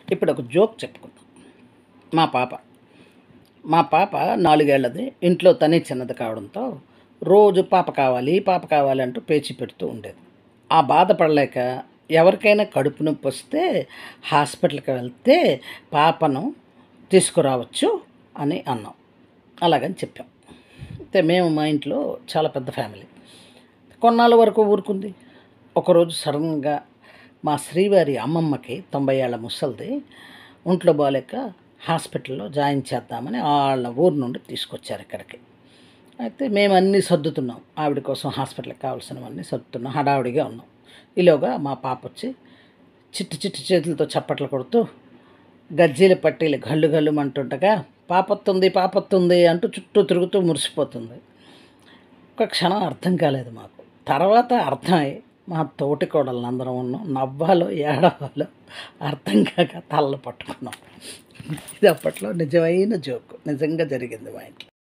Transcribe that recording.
ఇప్పుడు ఒక జోక్ చెప్పుకుందాం మా పాప మా పాప నాలుగేళ్లది ఇంట్లో తనే చిన్నది కావడంతో రోజు పాప కావాలి పాప కావాలి అంటూ పేచి పెడుతూ ఉండేది ఆ బాధపడలేక ఎవరికైనా కడుపు నొప్పి వస్తే హాస్పిటల్కి వెళ్తే పాపను తీసుకురావచ్చు అని అన్నాం అలాగని చెప్పాం అయితే మేము మా ఇంట్లో చాలా పెద్ద ఫ్యామిలీ కొన్నాళ్ళ వరకు ఊరుకుంది ఒకరోజు సడన్గా మా శ్రీవారి అమ్మమ్మకి తొంభై ఏళ్ళ ముసలిది ఒంట్లో బాగాలేక హాస్పిటల్లో జాయిన్ చేద్దామని వాళ్ళ ఊరు నుండి తీసుకొచ్చారు ఇక్కడికి అయితే మేము అన్నీ సర్దుతున్నాం ఆవిడ కోసం హాస్పిటల్కి కావాల్సినవన్నీ సర్దుతున్నాం హడావుడిగా ఉన్నాం ఈలోగా మా పాప వచ్చి చిట్టి చిట్టి చేతులతో చప్పట్లు కొడుతూ గజ్జీల పట్టీలు గల్లు గల్లు అంటుండగా పాపొత్తుంది పాపొత్తుంది అంటూ చుట్టూ తిరుగుతూ మురిసిపోతుంది ఒక క్షణం అర్థం కాలేదు మాకు తర్వాత అర్థమై మా తోటి కోడలు అందరం ఉన్నాం నవ్వాలో ఏడవాలో అర్థం కాక తల్ల పట్టుకున్నాం ఇది అప్పట్లో నిజమైన జోకు నిజంగా జరిగింది మా ఇంట్లో